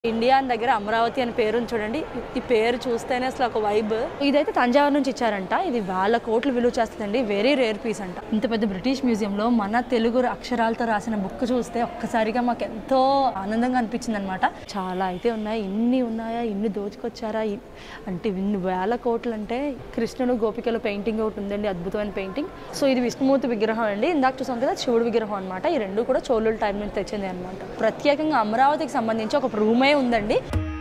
India అని దగ్గర అమరావతి అని పేరుని చూడండి ఈ పేరు చూస్తేనే అసలు ఒక వైబ్ ఇదైతే తంజావూరు నుంచి ఇచ్చారంట ఇది వేల కోట్లు విలువ చేస్తుందండి వెరీ రేర్ పీస్ అంట ఇంత పెద్ద బ్రిటిష్ మ్యూజియంలో మన తెలుగు అక్షరాలతో రాసిన బుక్ చూస్తే ఒక్కసారిగా మాకు ఎంతో ఆనందంగా అనిపించింది అనమాట చాలా అయితే ఉన్నాయి ఇన్ని ఉన్నాయా ఇన్ని దోచుకొచ్చారా ఇ- అంటే ఇన్ని వేల కోట్లు అంటే కృష్ణుడు గోపికల పెయింటింగ్ ఒకటి ఉందండి అద్భుతమైన పెయింటింగ్ సో ఇది విష్ణుమూర్తి విగ్రహం అండి ఇందాక చూసాం కదా శివుడు విగ్రహం అనమాట ఈ రెండు కూడా చోళుల టైం నుంచి తెచ్చింది అనమాట ప్రత్యేకంగా అమరావతికి సంబంధించి ఒక రూమే ఉందండి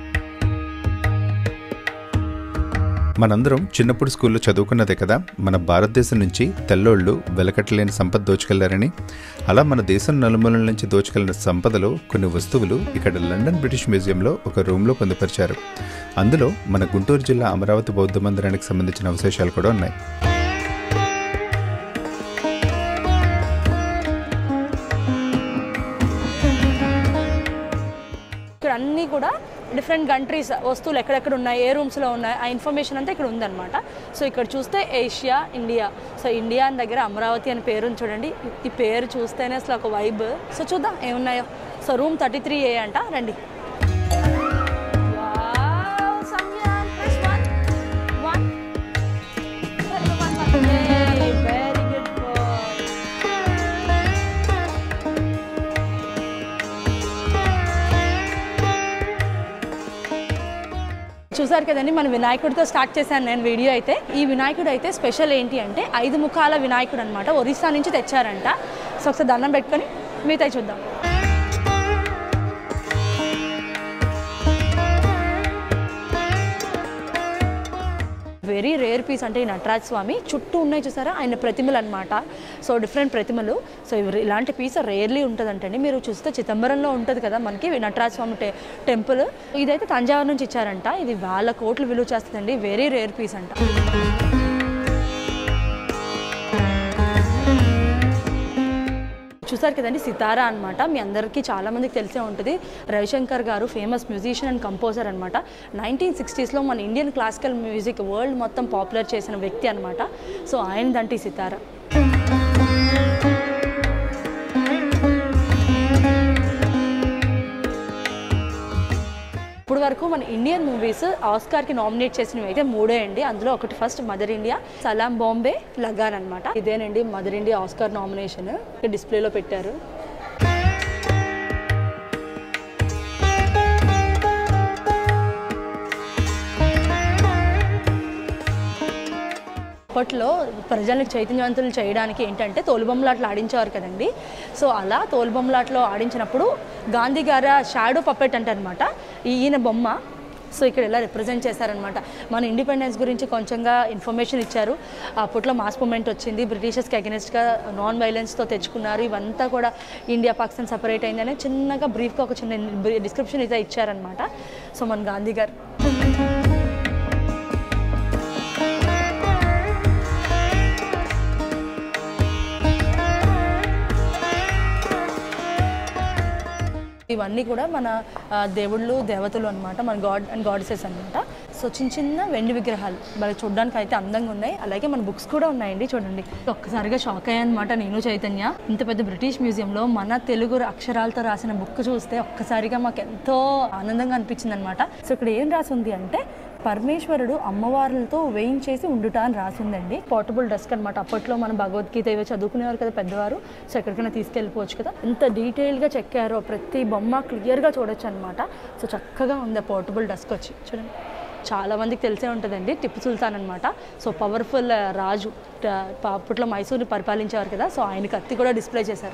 మనందరం చిన్నప్పుడు స్కూల్లో చదువుకున్నదే కదా మన భారతదేశం నుంచి తెల్లోళ్ళు వెలకట్టలేని సంపద దోచుకెళ్లారని అలా మన దేశం నలుమూలల నుంచి దోచుకెళ్లిన సంపదలో కొన్ని వస్తువులు ఇక్కడ లండన్ బ్రిటిష్ మ్యూజియంలో ఒక రూమ్లో పొందుపరిచారు అందులో మన గుంటూరు జిల్లా అమరావతి బౌద్ధ మందిరానికి సంబంధించిన అవశేషాలు కూడా ఉన్నాయి ఇక్కడ అన్నీ కూడా డిఫరెంట్ కంట్రీస్ వస్తువులు ఎక్కడెక్కడ ఉన్నాయి ఏ రూమ్స్లో ఉన్నాయి ఆ ఇన్ఫర్మేషన్ అంతా ఇక్కడ ఉందన్నమాట సో ఇక్కడ చూస్తే ఏషియా ఇండియా సో ఇండియా అని దగ్గర అమరావతి అని పేరుని చూడండి ఈ పేరు చూస్తేనే అసలు ఒక వైబ్ సో చూద్దాం ఏమున్నాయో so room thirty three A అంట రండి Wow, Samyan, press one. One. One, one. Yay, very good boy. చూసారు కదండి మన వినాయకుడితో స్టార్ట్ చేశాను నేను వీడియో అయితే ఈ వినాయకుడు అయితే స్పెషల్ ఏంటి అంటే ఐదు ముఖాల వినాయకుడు అనమాట ఒరిస్సా నుంచి తెచ్చారంట సో ఒకసారి దండం పెట్టుకొని మిగతా చూద్దాం వెరీ రేర్ పీస్ అంటే ఈ నటరాజ్ స్వామి చుట్టూ ఉన్నాయి చూసారా ఆయన ప్రతిమలు అనమాట సో డిఫరెంట్ ప్రతిమలు సో ఇవి ఇలాంటి పీస్ రేర్లీ ఉంటుందంటండి మీరు చూస్తే చిదంబరంలో ఉంటుంది కదా మనకి నటరాజ్ స్వామి టె టెంపుల్ ఇదైతే తంజావూరు నుంచి ఇచ్చారంట ఇది వేల కోట్లు విలువ చేస్తుందండి వెరీ రేర్ పీస్ అంట చూసారు కదండి సితారా అనమాట మీ అందరికీ చాలా మందికి తెలిసే ఉంటుంది Ravishankar garu famous musician and composer అనమాట నైన్టీన్ సిక్స్టీస్లో మన ఇండియన్ క్లాసికల్ మ్యూజిక్ వరల్డ్ మొత్తం పాపులర్ చేసిన వ్యక్తి అనమాట సో ఆయనదంటే ఈ సితారా ఇప్పుడు వరకు మన ఇండియన్ మూవీస్ ఆస్కార్కి నామినేట్ చేసినవి అయితే మూడే అండి అందులో ఒకటి first Mother India Salaam Bombay Lagaan అనమాట ఇదేనండి మదర్ ఇండియా ఆస్కార్ నామినేషన్ డిస్ప్లేలో పెట్టారు అప్పట్లో ప్రజల్ని చైతన్యవంతులు చేయడానికి ఏంటంటే తోలుబొమ్మలాట్లు ఆడించేవారు కదండి సో అలా తోలుబొమ్మలాట్లో ఆడించినప్పుడు గాంధీ గారి షాడో పప్పెట్ అంటారనమాట ఈయన బొమ్మ సో ఇక్కడ ఇలా రిప్రజెంట్ చేశారనమాట మన ఇండిపెండెన్స్ గురించి కొంచెంగా ఇన్ఫర్మేషన్ ఇచ్చారు అప్పట్లో మాస్ మూమెంట్ వచ్చింది బ్రిటిషర్స్కి అగెనిస్ట్గా నాన్ వైలెన్స్తో తెచ్చుకున్నారు ఇవంతా కూడా ఇండియా పాకిస్తాన్ సపరేట్ అయిందని చిన్నగా బ్రీఫ్గా ఒక చిన్న డిస్క్రిప్షన్ అయితే ఇచ్చారనమాట సో మన గాంధీ గారు ఇవన్నీ కూడా మన ఆ, దేవుళ్ళు దేవతలు అనమాట మన గాడ్ అండ్ గాడెసెస్ అనమాట సో చిన్న చిన్న వెండి విగ్రహాలు మరి చూడడానికి అయితే అందంగా ఉన్నాయి అలాగే మన బుక్స్ కూడా ఉన్నాయండి చూడండి ఒక్కసారిగా షాక్ అయ్యానమాట నేను చైతన్య ఇంత పెద్ద బ్రిటిష్ మ్యూజియంలో మన తెలుగు అక్షరాలతో రాసిన బుక్ చూస్తే ఒక్కసారిగా మాకు ఎంతో ఆనందంగా అనిపించింది అనమాట సో ఇక్కడ ఏం రాసి ఉంది అంటే పరమేశ్వరుడు అమ్మవార్లతో వేయించేసి ఉండుట అని రాసిందండి పోర్టబుల్ డెస్క్ అనమాట అప్పట్లో మనం భగవద్గీత ఏవో చదువుకునేవారు కదా పెద్దవారు సో ఎక్కడికైనా తీసుకెళ్ళిపోవచ్చు కదా ఎంత డీటెయిల్గా చెక్కారో ప్రతి బొమ్మ క్లియర్గా చూడొచ్చు అనమాట సో చక్కగా ఉంది ఆ పోర్టబుల్ డెస్క్ వచ్చి చూడండి చాలా మందికి తెలిసే ఉంటుందండి టిప్పు సుల్తాన్ అనమాట సో పవర్ఫుల్ రాజు ట- అప్పట్లో మైసూర్ని పరిపాలించేవారు కదా సో ఆయన కత్తి కూడా డిస్ప్లే చేశారు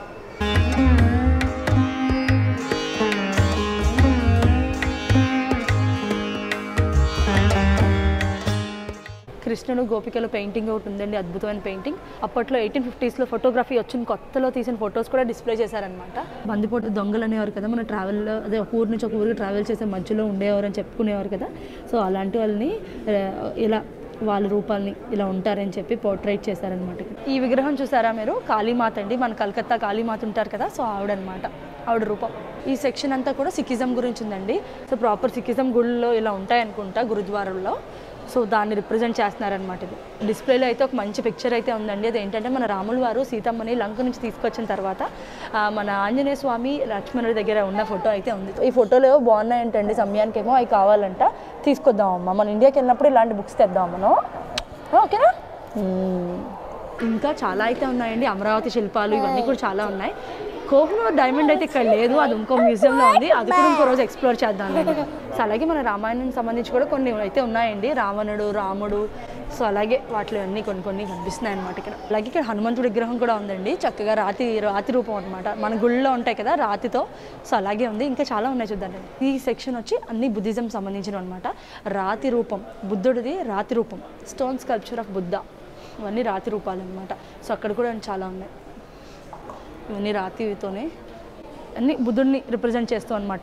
కృష్ణుడు గోపికల పెయింటింగ్ ఒకటి ఉందండి అద్భుతమైన పెయింటింగ్ అప్పట్లో ఎయిటీన్ ఫిఫ్టీస్లో ఫోటోగ్రఫీ వచ్చిన కొత్తలో తీసిన ఫొటోస్ కూడా డిస్ప్లే చేశారనమాట బందిపోటు దొంగలు అనేవారు కదా మన ట్రావెల్లో అదే ఒక ఊరు నుంచి ఒక ఊరికి ట్రావెల్ చేసే మధ్యలో ఉండేవారు అని చెప్పుకునేవారు కదా సో అలాంటి వాళ్ళని ఆ, ఇలా వాళ్ళ రూపాలని ఇలా ఉంటారని చెప్పి పోర్ట్రేట్ చేశారనమాట ఈ విగ్రహం చూసారా మీరు కాళీమాత అండి మన కలకత్తా కాళీమాత ఉంటారు కదా సో ఆవిడనమాట ఆవిడ రూపం ఈ సెక్షన్ అంతా కూడా సిక్కిజం గురించి ఉందండి సో ప్రాపర్ సిక్కిజం గుళ్ళలో ఇలా ఉంటాయి అనుకుంటా గురుద్వారంలో సో దాన్ని రిప్రజెంట్ చేస్తున్నారనమాట ఇది డిస్ప్లేలో అయితే ఒక మంచి పిక్చర్ అయితే ఉందండి అది ఏంటంటే మన రాముల వారు సీతమ్మని లంక నుంచి తీసుకొచ్చిన తర్వాత ఆ, మన ఆంజనేయ స్వామి లక్ష్మణుడి దగ్గర ఉన్న ఫోటో అయితే ఉంది ఈ ఫోటోలు ఏవో బాగున్నాయంటండి సమయానికి ఏమో అవి కావాలంట తీసుకొద్దాం అమ్మ మన ఇండియాకి వెళ్ళినప్పుడు ఇలాంటి బుక్స్ తెద్దాం మనం ఓకేనా మ్మ్. ఇంకా చాలా అయితే ఉన్నాయండి అమరావతి శిల్పాలు ఇవన్నీ కూడా చాలా ఉన్నాయి కోహినూర్ డైమండ్ అయితే ఇక్కడ లేదు అది ఇంకో మ్యూజియంలో ఉంది అది కూడా ఇంకో రోజు ఎక్స్ప్లోర్ చేద్దాం సో అలాగే మన రామాయణం సంబంధించి కూడా కొన్ని అయితే ఉన్నాయండి రావణుడు రాముడు సో అలాగే వాటిలో అన్నీ కొన్ని కొన్ని కనిపిస్తున్నాయి అనమాట ఇక్కడ అలాగే ఇక్కడ హనుమంతుడి విగ్రహం కూడా ఉందండి చక్కగా రాతి రాతి రూపం అనమాట మన గుళ్ళో ఉంటాయి కదా రాతితో సో అలాగే ఉంది ఇంకా చాలా ఉన్నాయి చూద్దాం ఈ సెక్షన్ వచ్చి అన్ని బుద్ధిజం సంబంధించినవి అనమాట రాతి రూపం బుద్ధుడిది రాతి రూపం స్టోన్ స్కల్ప్చర్ ఆఫ్ బుద్ధ ఇవన్నీ రాతి రూపాలు అనమాట సో అక్కడ కూడా చాలా ఉన్నాయి ఇవన్నీ రాతితోనే అన్ని బుద్ధుడిని రిప్రజెంట్ చేస్తూ అనమాట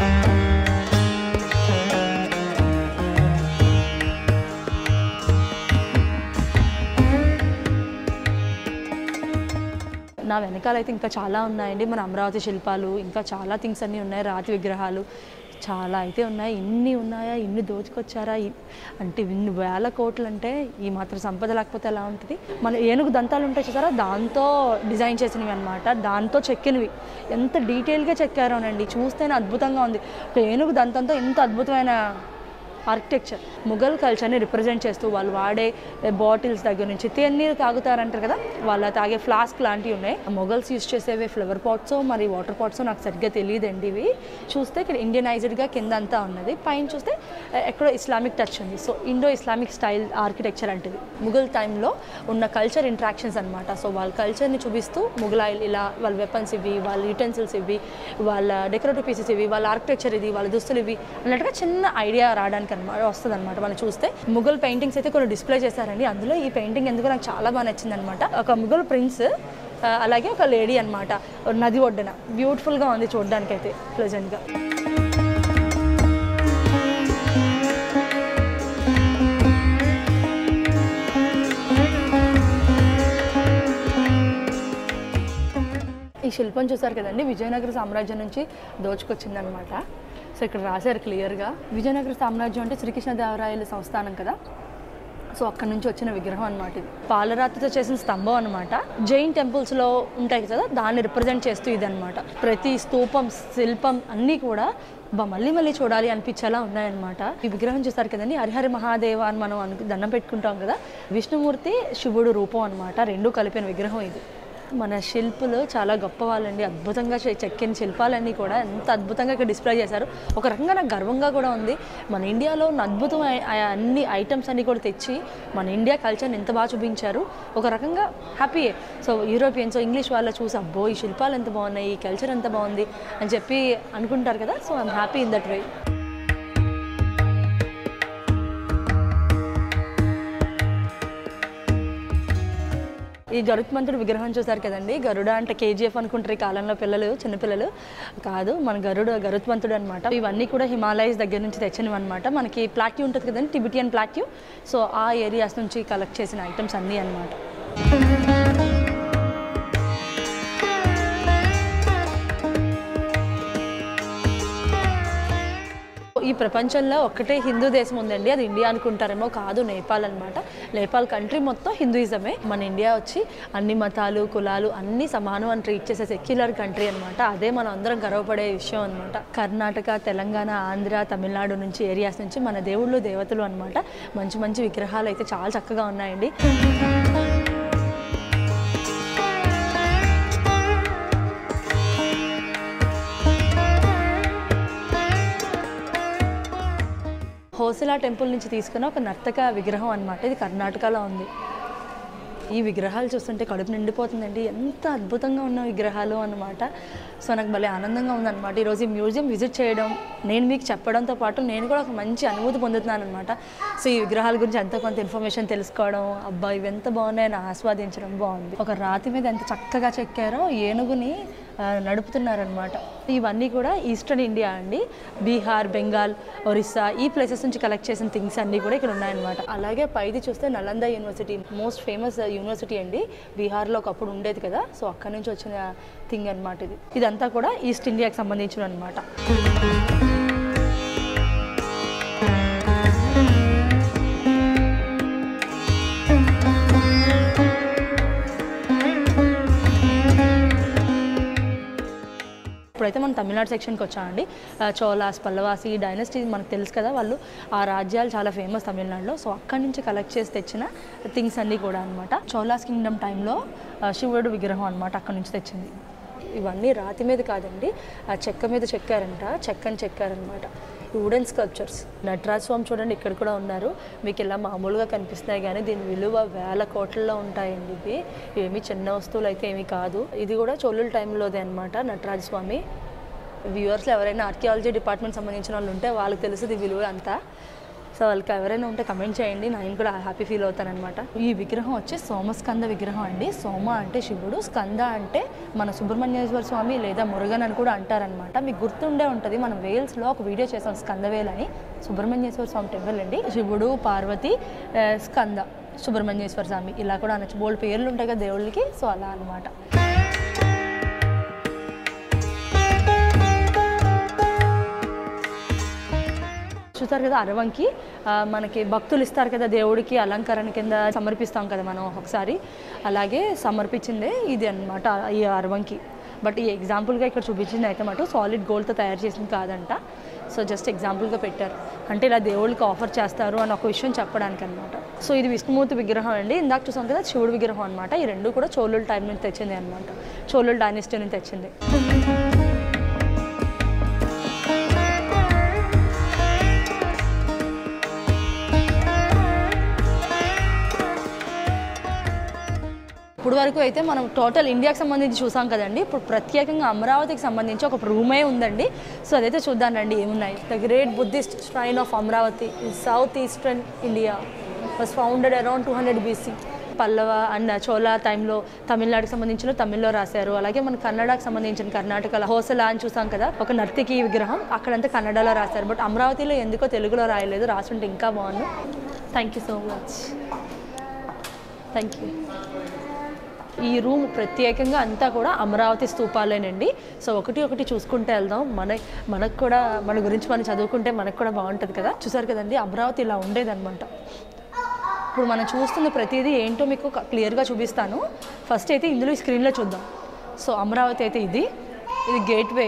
నా వెనకాల అయితే ఇంకా చాలా ఉన్నాయండి మన అమరావతి శిల్పాలు ఇంకా చాలా థింగ్స్ అన్నీ ఉన్నాయి రాతి విగ్రహాలు చాలా అయితే ఉన్నాయి ఇన్ని ఉన్నాయా ఇన్ని దోచుకొచ్చారా ఇ- అంటే ఇన్ని వేల కోట్లు అంటే ఈ మాత్రం సంపద లేకపోతే ఎలా ఉంటుంది మన ఏనుగు దంతాలు ఉంటాయి చూసారా దాంతో డిజైన్ చేసినవి అనమాట దాంతో చెక్కినవి ఎంత డీటెయిల్గా చెక్కారోనండి చూస్తేనే అద్భుతంగా ఉంది ఒక ఏనుగు దంతంతో ఇంత అద్భుతమైన ఆర్కిటెక్చర్ ముఘల్ కల్చర్ని రిప్రజెంట్ చేస్తూ వాళ్ళు వాడే బాటిల్స్ దగ్గర నుంచి తేనీరు తాగుతారంటారు కదా వాళ్ళ తాగే ఫ్లాస్క్ లాంటివి ఉన్నాయి మొఘల్స్ యూస్ చేసేవి ఫ్లవర్ పాట్స్ మరి వాటర్ పాట్స్ నాకు సరిగ్గా తెలియదండి ఇవి చూస్తే ఇక్కడ ఇండియనైజ్డ్గా కింద అంతా ఉన్నది పైన చూస్తే ఆ, ఎక్కడో ఇస్లామిక్ టచ్ ఉంది so Indo Islamic style architecture అంటే ఇది ముఘల్ టైంలో ఉన్న కల్చర్ ఇంట్రాక్షన్స్ అనమాట సో వాళ్ళ కల్చర్ని చూపిస్తూ ముఘలాయిలు ఇలా వాళ్ళ వెపన్స్ ఇవి వాళ్ళ యూటెన్సిల్స్ ఇవి వాళ్ళ డెకరేటివ్ పీసెస్ ఇవి వాళ్ళ ఆర్కిటెక్చర్ ఇది వాళ్ళ దుస్తులు ఇవి అన్నట్టుగా చిన్న ఐడియా రావడానికి అనమాట వస్తుంది అనమాట మనం చూస్తే ముఘల్ పెయింటింగ్స్ అయితే కొన్ని డిస్ప్లే చేశారండి అందులో ఈ పెయింటింగ్ ఎందుకు నాకు చాలా బాగా నచ్చింది అనమాట ఒక ముఘల్ ప్రిన్స్ ఆ, అలాగే ఒక లేడీ అనమాట నది ఒడ్డున బ్యూటిఫుల్గా ఉంది చూడడానికి అయితే ప్లెజెంట్గా ఈ శిల్పం చూసారు కదండి విజయనగర సామ్రాజ్యం నుంచి దోచుకొచ్చిందనమాట సో ఇక్కడ రాశారు క్లియర్గా విజయనగర సామ్రాజ్యం అంటే శ్రీకృష్ణదేవరాయల సంస్థానం కదా సో అక్కడ నుంచి వచ్చిన విగ్రహం అనమాట ఇది పాలరాతితో చేసిన స్తంభం అనమాట జైన్ టెంపుల్స్లో ఉంటాయి కదా దాన్ని రిప్రజెంట్ చేస్తూ ఇది అనమాట ప్రతి స్తూపం శిల్పం అన్నీ కూడా బా మళ్ళీ మళ్ళీ చూడాలి అనిపించేలా ఉన్నాయన్నమాట ఈ విగ్రహం చూస్తారు కదండి హరిహరి మహాదేవ అని మనం అను దండం పెట్టుకుంటాం కదా విష్ణుమూర్తి శివుడు రూపం అనమాట రెండు కలిపిన విగ్రహం ఇది మన శిల్పులు చాలా గొప్ప వాళ్ళండి అద్భుతంగా చె- చెక్కిన శిల్పాలన్నీ కూడా ఎంత అద్భుతంగా ఇక్కడ డిస్ప్లే చేశారు ఒక రకంగా నాకు గర్వంగా కూడా ఉంది మన ఇండియాలో ఉన్న అద్భుతమైన ఆ- అన్ని ఐటమ్స్ అన్ని కూడా తెచ్చి మన ఇండియా కల్చర్ని ఎంత బాగా చూపించారు ఒక రకంగా హ్యాపీయే సో యూరోపియన్స్ ఇంగ్లీష్ వాళ్ళ చూసి అబ్బో ఈ శిల్పాలు ఎంత బాగున్నాయి ఈ కల్చర్ ఎంత బాగుంది అని చెప్పి అనుకుంటారు కదా so I'm happy in that way ఈ గరుత్మంతుడు విగ్రహం చూసారు కదండి గరుడ అంటే కేజీఎఫ్ అనుకుంటారు ఈ కాలంలో పిల్లలు చిన్నపిల్లలు కాదు మన గరుడు గరుత్మంతుడు అనమాట ఇవన్నీ కూడా హిమాలయస్ దగ్గర నుంచి తెచ్చినవి అనమాట మనకి ప్లాట్యూ ఉంటుంది కదండి టిబిటియన్ ప్లాట్యూ సో ఆ ఏరియాస్ నుంచి కలెక్ట్ చేసిన ఐటమ్స్ అన్నీ అనమాట ఈ ప్రపంచంలో ఒక్కటే హిందూ దేశం ఉందండి అది ఇండియా అనుకుంటారేమో కాదు నేపాల్ అనమాట నేపాల్ కంట్రీ మొత్తం హిందూయిజమే మన ఇండియా వచ్చి అన్ని మతాలు కులాలు అన్ని సమానం అని ట్రీట్ చేసే సెక్యులర్ కంట్రీ అనమాట అదే మనం అందరం గర్వపడే విషయం అనమాట కర్ణాటక తెలంగాణ ఆంధ్ర తమిళనాడు నుంచి ఏరియాస్ నుంచి మన దేవుళ్ళు దేవతలు అనమాట మంచి మంచి విగ్రహాలు అయితే చాలా చక్కగా ఉన్నాయండి హోసలా టెంపుల్ నుంచి తీసుకున్న ఒక నర్తక విగ్రహం అనమాట ఇది కర్ణాటకలో ఉంది ఈ విగ్రహాలు చూస్తుంటే కడుపు నిండిపోతుందండి ఎంత అద్భుతంగా ఉన్న విగ్రహాలు అన్నమాట సో నాకు భలే ఆనందంగా ఉందన్నమాట ఈరోజు ఈ మ్యూజియం విజిట్ చేయడం నేను మీకు చెప్పడంతో పాటు నేను కూడా ఒక మంచి అనుభూతి పొందుతున్నాను అనమాట సో ఈ విగ్రహాల గురించి ఎంతో కొంత ఇన్ఫర్మేషన్ తెలుసుకోవడం అబ్బా ఇవి ఎంత బాగున్నాయని ఆస్వాదించడం బాగుంది ఒక రాతి మీద ఎంత చక్కగా చెక్కారో ఏనుగుని ఆ, నడుపుతున్నారనమాట ఇవన్నీ కూడా ఈస్టర్న్ ఇండియా అండి బీహార్ బెంగాల్ ఒరిస్సా ఈ ప్లేసెస్ నుంచి కలెక్ట్ చేసిన థింగ్స్ అన్నీ కూడా ఇక్కడ ఉన్నాయన్నమాట అలాగే పైది చూస్తే Nalanda university most famous university అండి బీహార్లో ఒకప్పుడు ఉండేది కదా సో అక్కడ నుంచి వచ్చిన థింగ్ అనమాట ఇది ఇదంతా కూడా ఈస్ట్ ఇండియాకి సంబంధించిన అనమాట ఇప్పుడైతే మనం తమిళనాడు సెక్షన్కి వచ్చామండి ఆ, చోలాస్ పల్లవాసి ఈ డైనస్టీ మనకు తెలుసు కదా వాళ్ళు ఆ రాజ్యాలు చాలా ఫేమస్ తమిళనాడులో సో అక్కడి నుంచి కలెక్ట్ చేసి తెచ్చిన థింగ్స్ అన్నీ కూడా అనమాట చోలాస్ కింగ్డమ్ టైంలో ఆ, శివుడు విగ్రహం అనమాట అక్కడి నుంచి తెచ్చింది ఇవన్నీ రాతి మీద కాదండి ఆ చెక్క మీద చెక్కారంట చెక్కని చెక్కారనమాట ఈ వుడెన్ స్కల్ప్చర్స్ నటరాజ స్వామి చూడండి ఇక్కడ కూడా ఉన్నారు మీకు ఇలా మామూలుగా కనిపిస్తున్నాయి కానీ దీని విలువ వేల కోట్లలో ఉంటాయండి ఇవి ఇవేమి చిన్న వస్తువులు అయితే ఏమీ కాదు ఇది కూడా చోళుల టైంలోదే అనమాట నటరాజ స్వామి వ్యూవర్స్లో ఎవరైనా ఆర్కియాలజీ డిపార్ట్మెంట్ సంబంధించిన వాళ్ళు ఉంటే వాళ్ళకి తెలుస్తుంది ఈ విలువ అంతా సో వాళ్ళకి ఎవరైనా ఉంటే కమెంట్ చేయండి నేను కూడా హ్యాపీ ఫీల్ అవుతానన్నమాట ఈ విగ్రహం వచ్చి సోమస్కంద విగ్రహం అండి సోమ అంటే శివుడు స్కంద అంటే మన సుబ్రహ్మణ్యేశ్వర స్వామి లేదా మురుగన్ అని కూడా అంటారనమాట మీకు గుర్తుండే ఉంటుంది మనం వేల్స్లో ఒక వీడియో చేసాం స్కందవేల్ అని సుబ్రహ్మణ్యేశ్వర స్వామి టెంపుల్ అండి శివుడు పార్వతి ఆ, స్కంద సుబ్రహ్మణ్యేశ్వర స్వామి ఇలా కూడా అనొచ్చు బోల్డ్ పేర్లు ఉంటాయి కదా దేవుళ్ళకి సో అలా అనమాట చూస్తారు కదా అరవంకి ఆ, మనకి భక్తులు ఇస్తారు కదా దేవుడికి అలంకరణ కింద సమర్పిస్తాం కదా మనం ఒకసారి అలాగే సమర్పించిందే ఇది అన్నమాట ఈ అరవంకి బట్ ఈ ఎగ్జాంపుల్గా ఇక్కడ చూపించింది అయితే మాట సాలిడ్ గోల్డ్తో తయారు చేసింది కాదంట సో జస్ట్ ఎగ్జాంపుల్గా పెట్టారు అంటే ఇలా దేవుళ్ళకి ఆఫర్ చేస్తారు అని ఒక విషయం చెప్పడానికి అనమాట సో ఇది విష్ణుమూర్తి విగ్రహం అండి ఇందాక చూసాం కదా శివుడు విగ్రహం అనమాట ఈ రెండు కూడా చోళుల టైం నుంచి తెచ్చింది అనమాట చోళుల డైనస్టీ నుంచి తెచ్చింది ఇప్పుడు వరకు అయితే మనం టోటల్ ఇండియాకి సంబంధించి చూసాం కదండి ఇప్పుడు ప్రత్యేకంగా అమరావతికి సంబంధించి ఒక రూమే ఉందండి సో అదైతే చూద్దానండి ఏమున్నాయి the great Buddhist shrine of Amaravati in south eastern India was founded around two hundred BC Pallava and Chola టైంలో తమిళనాడుకి సంబంధించిన తమిళ్లో రాశారు అలాగే మన కన్నడకు సంబంధించిన కర్ణాటకలో హోసల అని చూసాం కదా ఒక నర్తకి విగ్రహం అక్కడంతా కన్నడలో రాశారు బట్ అమరావతిలో ఎందుకో తెలుగులో రాయలేదు రాసుంటే ఇంకా బాగుండు thank you so much thank you ఈ రూమ్ ప్రత్యేకంగా అంతా కూడా అమరావతి స్తూపాలేనండి సో ఒకటి ఒకటి చూసుకుంటే వెళ్దాం మన మనకు కూడా మన గురించి మనం చదువుకుంటే మనకు కూడా బాగుంటుంది కదా చూసారు కదండి అమరావతి ఇలా ఉండేదన్నమాట ఇప్పుడు మనం చూస్తున్న ప్రతిదీ ఏంటో మీకు క్లియర్గా చూపిస్తాను ఫస్ట్ అయితే ఇందులో ఈ స్క్రీన్లో చూద్దాం సో అమరావతి అయితే ఇది ఇది గేట్వే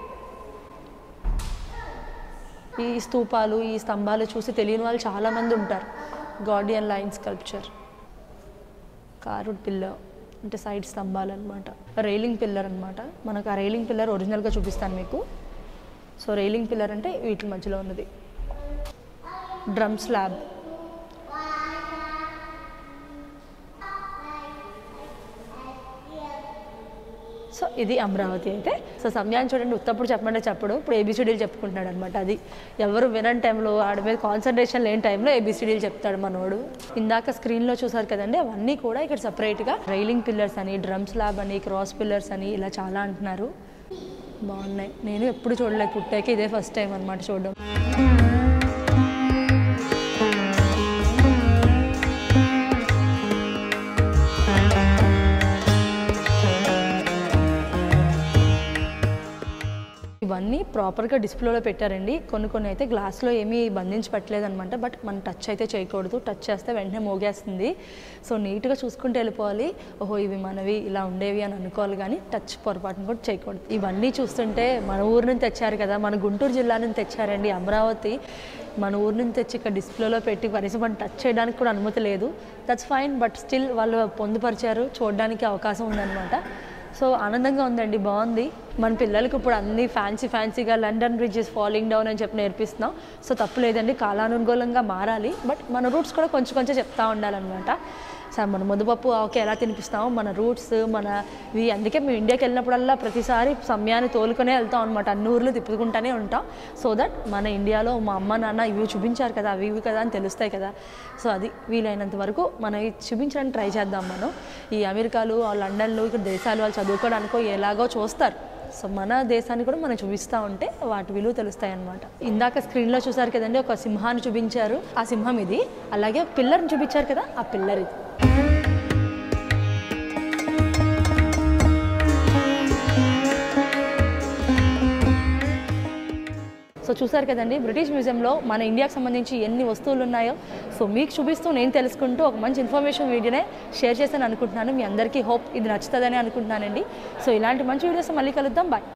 ఈ స్తూపాలు ఈ స్తంభాలు చూసి తెలియని వాళ్ళు చాలామంది ఉంటారు guardian line sculpture carved pillar అంటే సైడ్ స్తంభాలు అనమాట రైలింగ్ పిల్లర్ అనమాట మనకు ఆ రైలింగ్ పిల్లర్ ఒరిజినల్గా చూపిస్తాను మీకు సో రైలింగ్ పిల్లర్ అంటే వీటి మధ్యలో ఉన్నది డ్రమ్ స్లాబ్ సో ఇది అమరావతి అయితే సో సమయాన్ని చూడండి ఉత్తప్పుడు చెప్పమంటే చెప్పడు ఇప్పుడు ఏబిసిడీలు చెప్పుకుంటున్నాడు అనమాట అది ఎవరు వినని టైంలో ఆడి మీద కాన్సన్ట్రేషన్ లేని టైంలో ఏబిసిడీలు చెప్తాడు మనోడు ఇందాక స్క్రీన్లో చూసారు కదండి అవన్నీ కూడా ఇక్కడ సపరేట్గా రైలింగ్ పిల్లర్స్ అని డ్రమ్ స్లాబ్ అని క్రాస్ పిల్లర్స్ అని ఇలా చాలా అంటున్నారు బాగున్నాయి నేను ఎప్పుడు చూడలేదు పుట్టాక ఇదే ఫస్ట్ టైం అనమాట చూడడం ఇవన్నీ ప్రాపర్గా డిస్ప్లేలో పెట్టారండి కొన్ని కొన్ని అయితే గ్లాస్లో ఏమీ బంధించి పెట్టలేదు అనమాట బట్ మనం టచ్ అయితే చేయకూడదు టచ్ చేస్తే వెంటనే మోగేస్తుంది సో నీట్గా చూసుకుంటూ వెళ్ళిపోవాలి ఓహో ఇవి మనవి ఇలా ఉండేవి అని అనుకోవాలి కానీ టచ్ పొరపాటును కూడా చేయకూడదు ఇవన్నీ చూస్తుంటే మన ఊరు నుంచి తెచ్చారు కదా మన గుంటూరు జిల్లా నుంచి తెచ్చారండి అమరావతి మన ఊరు నుంచి తెచ్చి ఇక్కడ డిస్ప్లేలో పెట్టి కనీసం మనం టచ్ చేయడానికి కూడా అనుమతి లేదు దట్స్ ఫైన్ బట్ స్టిల్ వాళ్ళు పొందుపరిచారు చూడడానికి అవకాశం ఉందన్నమాట సో ఆనందంగా ఉందండి బాగుంది మన పిల్లలకి ఇప్పుడు అన్ని ఫ్యాన్సీ ఫ్యాన్సీగా London bridge is falling down అని చెప్పి నేర్పిస్తున్నాం సో తప్పు లేదండి కాలానుకూలంగా మారాలి బట్ మన రూట్స్ కూడా కొంచెం కొంచెం చెప్తా ఉండాలన్నమాట సార్ మన ముద్దపప్పు ఓకే ఎలా తినిపిస్తామో మన రూట్స్ మన ఇవి అందుకే మేము ఇండియాకి వెళ్ళినప్పుడల్లా ప్రతిసారి సమయాన్ని తోలుకొనే వెళ్తాం అనమాట అన్ని ఊర్లు తిప్పుకుంటూనే ఉంటాం సో దట్ మన ఇండియాలో మా అమ్మ నాన్న ఇవి చూపించారు కదా అవి ఇవి కదా అని తెలుస్తాయి కదా సో అది వీలైనంత వరకు మనం ఇది చూపించడానికి ట్రై చేద్దాం మనం ఈ అమెరికాలు ఆ లండన్లు ఇక్కడ దేశాలు వాళ్ళు చదువుకోవడానికో ఎలాగో చూస్తారు సో మన దేశాన్ని కూడా మనం చూపిస్తూ ఉంటే వాటి విలువ తెలుస్తాయి అన్నమాట ఇందాక స్క్రీన్లో చూసారు కదండి ఒక సింహాన్ని చూపించారు ఆ సింహం ఇది అలాగే ఒక పిల్లర్ని చూపించారు కదా ఆ పిల్లర్ ఇది సో చూసారు కదండి బ్రిటిష్ మ్యూజియంలో మన ఇండియాకి సంబంధించి ఎన్ని వస్తువులు ఉన్నాయో సో మీకు చూపిస్తూ నేను తెలుసుకుంటూ ఒక మంచి ఇన్ఫర్మేషన్ వీడియోనే షేర్ చేశాను అనుకుంటున్నాను మీ అందరికీ హోప్ ఇది నచ్చుతుందని అనుకుంటున్నానండి సో ఇలాంటి మంచి వీడియోస్ మళ్ళీ కలుద్దాం బాయ్